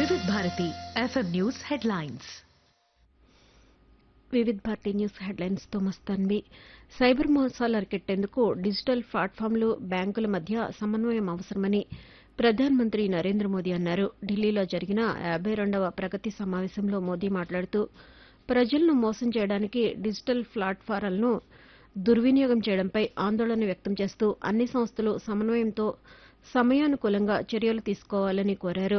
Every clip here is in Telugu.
వివిధ Bharati FM news headlines Vividh Bharati news headlines తో మస్తాన్వి సైబర్ మోసాలు అరికెట్టేందుకు డిజిటల్ ప్లాట్ఫామ్లు బ్యాంకుల మధ్య సమన్వయం అవసరమని ప్రధానమంత్రి నరేంద్ర మోదీ అన్నారు ఢిల్లీలో జరిగిన యాబై రెండవ ప్రగతి సమావేశంలో మోదీ మాట్లాడుతూ ప్రజలను మోసం చేయడానికి డిజిటల్ ప్లాట్ఫారాలను దుర్వినియోగం చేయడంపై ఆందోళన వ్యక్తం చేస్తూ అన్ని సంస్థలు సమన్వయంతో సమయానుకూలంగా చర్యలు తీసుకోవాలని కోరారు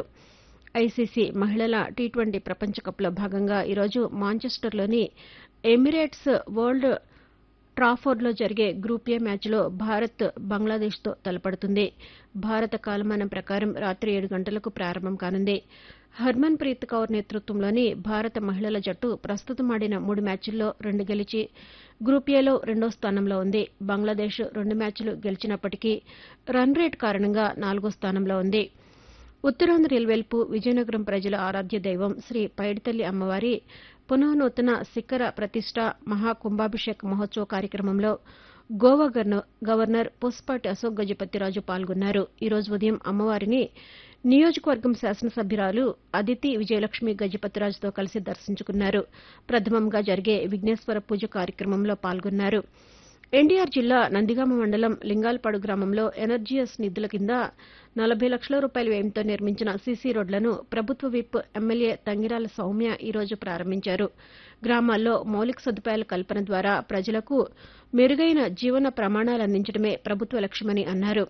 ఐసీసీ మహిళల టీ ట్వంటీ ప్రపంచ కప్లో భాగంగా ఈరోజు మాంచెస్టర్లోని ఎమిరేట్స్ వరల్డ్ ట్రాఫోర్డ్లో జరిగే గ్రూప్ ఏ మ్యాచ్లో భారత్ బంగ్లాదేశ్తో తలపడుతుంది భారత కాలమానం ప్రకారం రాత్రి ఏడు గంటలకు ప్రారంభం కానుంది హర్మన్ ప్రీత్ కౌర్ నేతృత్వంలోని భారత మహిళల జట్టు ప్రస్తుతం ఆడిన మూడు మ్యాచ్ల్లో రెండు గెలిచి గ్రూప్ ఏలో రెండో స్థానంలో ఉంది బంగ్లాదేశ్ రెండు మ్యాచ్లు గెలిచినప్పటికీ రన్ రేట్ కారణంగా నాలుగో స్థానంలో ఉంది ఉత్తరాంధ్ర రైల్వేల్పు విజయనగరం ప్రజల ఆరాధ్య దైవం శ్రీ పైడితల్లి అమ్మవారి పునఃనూతన శిఖర ప్రతిష్ట మహాకుంభాభిషేక్ మహోత్సవ కార్యక్రమంలో గోవా గవర్న- గవర్నర్ పుష్పాటి అశోక్ గజపతిరాజు పాల్గొన్నారు ఈ రోజు ఉదయం అమ్మవారిని నియోజకవర్గం శాసనసభ్యురాలు అదితి విజయలక్ష్మి గజపతిరాజుతో కలిసి దర్శించుకున్నారు ప్రథమంగా జరిగే విఘ్నేశ్వర పూజ కార్యక్రమంలో పాల్గొన్నారు ఎన్టీఆర్ జిల్లా నందిగామ మండలం లింగాలపాడు గ్రామంలో ఎనర్జీఎస్ నిధుల కింద నలభై లక్షల రూపాయల వ్యయంతో నిర్మించిన సీసీ రోడ్లను ప్రభుత్వ విప్ ఎమ్మెల్యే తంగిరాల సౌమ్య ఈ రోజు ప్రారంభించారు గ్రామాల్లో మౌలిక సదుపాయాల కల్పన ద్వారా ప్రజలకు మెరుగైన జీవన ప్రమాణాలు అందించడమే ప్రభుత్వ లక్ష్యమని అన్నారు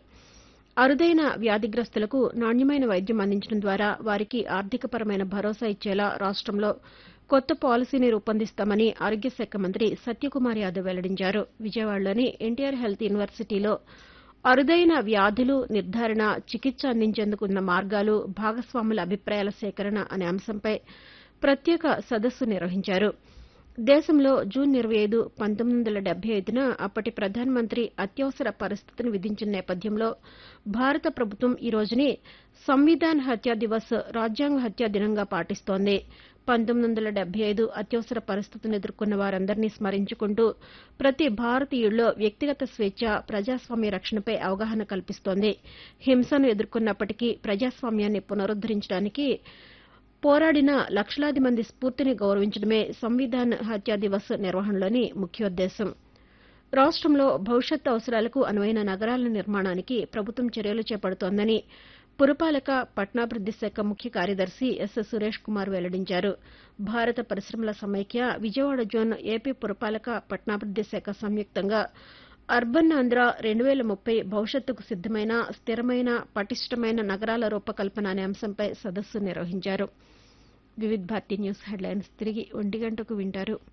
అరుదైన వ్యాధిగ్రస్తులకు నాణ్యమైన వైద్యం అందించడం ద్వారా వారికి ఆర్థికపరమైన భరోసా ఇచ్చేలా రాష్టంలో కొత్త పాలసీని రూపొందిస్తామని ఆరోగ్య శాఖ మంత్రి సత్యకుమార్ యాదవ్ వెల్లడించారు విజయవాడలోని ఎన్టీఆర్ హెల్త్ యూనివర్సిటీలో అరుదైన వ్యాధులు నిర్ధారణ చికిత్స అందించేందుకు ఉన్న మార్గాలు భాగస్వాముల అభిప్రాయాల సేకరణ అనే అంశంపై ప్రత్యేక సదస్సు నిర్వహించారు దేశంలో జూన్ ఇరవై ఐదు పంతొమ్మిది వందల డెబ్బై ఐదున అప్పటి ప్రధానమంత్రి అత్యవసర పరిస్థితిని విధించిన నేపథ్యంలో భారత ప్రభుత్వం ఈ రోజుని సంవిధాన్ హత్యా దివస్ రాజ్యాంగ హత్యా దినంగా పాటిస్తోంది పంతొమ్మిది వందల డెబ్బై ఐదు అత్యవసర పరిస్థితిని ఎదుర్కొన్న వారందరినీ స్మరించుకుంటూ ప్రతి భారతీయుల్లో వ్యక్తిగత స్వేచ్ఛ ప్రజాస్వామ్య రక్షణపై అవగాహన కల్పిస్తోంది హింసను ఎదుర్కొన్నప్పటికీ ప్రజాస్వామ్యాన్ని పునరుద్దరించడానికి పోరాడిన లక్షలాది మంది స్ఫూర్తిని గౌరవించడమే సంవిధాన్ హత్యా దివస్ నిర్వహణలోని ముఖ్యోద్దేశం రాష్టంలో భవిష్యత్ అవసరాలకు అనువైన నగరాల నిర్మాణానికి ప్రభుత్వం చర్యలు చేపడుతోందని పురపాలక పట్టణాభివృద్ది శాఖ ముఖ్య కార్యదర్శి ఎస్ సురేష్ కుమార్ వెల్లడించారు భారత పరిశ్రమల సమైక్య విజయవాడ జోన్ ఏపీ పురపాలక పట్టణాభివృద్ది శాఖ సంయుక్తంగా అర్బన్ ఆంధ్ర రెండు వేల ముప్పై భవిష్యత్తుకు సిద్దమైన స్థిరమైన పటిష్టమైన నగరాల రూపకల్పన అనే అంశంపై సదస్సు నిర్వహించారు వివిధ్ భారతి న్యూస్ హెడ్లైన్స్ తిరిగి ఒంటి గంటకు వింటారు